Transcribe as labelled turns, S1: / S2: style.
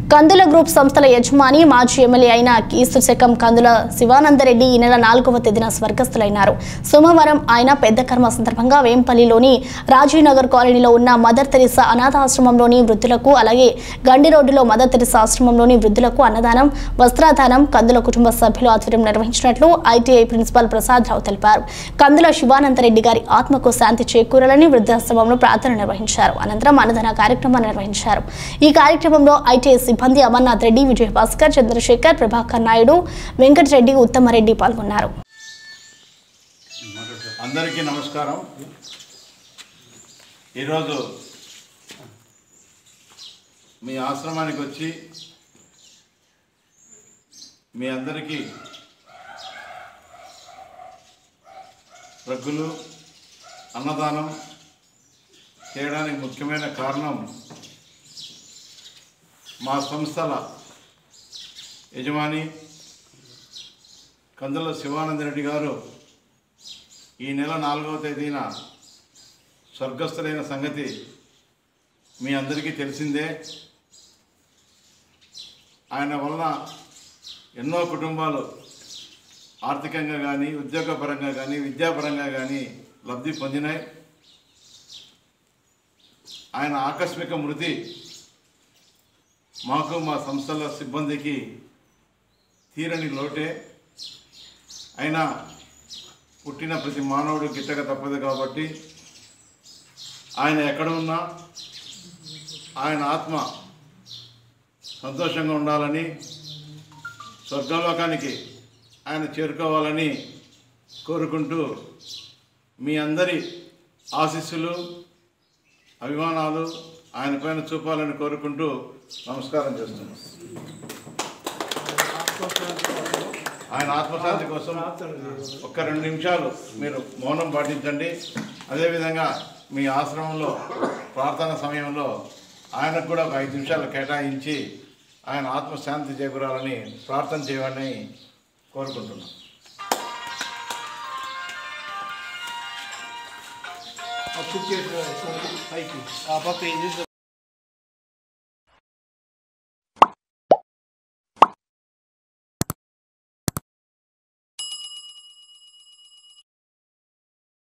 S1: కందుల group సంస్థల యజమాని మాజీ ఎమ్మెల్యే అయిన కీస్తు శకం కందుల శివానందరెడ్డి ఈ నెల నాలుగవ తేదీన స్వర్గస్థులైనారు సోమవారం ఆయన పెద్ద కర్మ సందర్భంగా వేంపల్లిలోని రాజీవ్ నగర్ కాలనీలో ఉన్న మదర్ తెరిసా అనాథాశ్రమంలోని వృద్ధులకు అలాగే గండి రోడ్డులో మదర్ తెరిసా ఆశ్రమంలోని వృద్ధులకు అన్నదానం వస్త్రదానం కందుల కుటుంబ సభ్యులు ఆధ్వర్యం నిర్వహించినట్లు ఐటీఐ ప్రిన్సిపాల్ ప్రసాద్ రావు తెలిపారు కందుల శివానందరెడ్డి గారి ఆత్మకు శాంతి చేకూరాలని వృద్ధాశ్రమంలో ప్రార్థన నిర్వహించారు అనంతరం అన్నదాన కార్యక్రమాన్ని నిర్వహించారు ఈ కార్యక్రమంలో ఐటీఐ సిబ్బంది అమర్నాథ్ రెడ్డి విజయభాస్కర్ చంద్రశేఖర్ ప్రభాకర్ నాయుడు వెంకటరెడ్డి ఉత్తమరెడ్డి పాల్గొన్నారు
S2: అందరికీ నమస్కారం ఈరోజు మీ ఆశ్రమానికి వచ్చి మీ అందరికీ రగ్గులు అన్నదానం చేయడానికి ముఖ్యమైన కారణం మా సంస్థల యజమాని కందుల శివానందరెడ్డి గారు ఈ నెల నాలుగవ తేదీన స్వర్గస్థులైన సంగతి మీ అందరికీ తెలిసిందే ఆయన వలన ఎన్నో కుటుంబాలు ఆర్థికంగా కానీ ఉద్యోగపరంగా కానీ విద్యాపరంగా కానీ లబ్ధి పొందినాయి ఆయన ఆకస్మిక మృతి మాకు మా సంస్థల సిబ్బందికి తీరని లోటే అయినా పుట్టిన ప్రతి మానవుడు గిట్టక తప్పదు కాబట్టి ఆయన ఎక్కడ ఉన్నా ఆయన ఆత్మ సంతోషంగా ఉండాలని స్వర్గలోకానికి ఆయన చేరుకోవాలని కోరుకుంటూ మీ అందరి ఆశీస్సులు అభిమానాలు ఆయన పైన చూపాలని కోరుకుంటూ నమస్కారం చేస్తున్నాను ఆయన ఆత్మశాంతి కోసం ఒక్క రెండు నిమిషాలు మీరు మౌనం పాటించండి అదేవిధంగా మీ ఆశ్రమంలో ప్రార్థన సమయంలో ఆయనకు కూడా ఒక ఐదు నిమిషాలు కేటాయించి ఆయన ఆత్మశాంతి చేకూరాలని ప్రార్థన చేయమని కోరుకుంటున్నాను
S3: ఆ కుక్ చేసిన పైకి ఆ పక్క ఏం చేసిన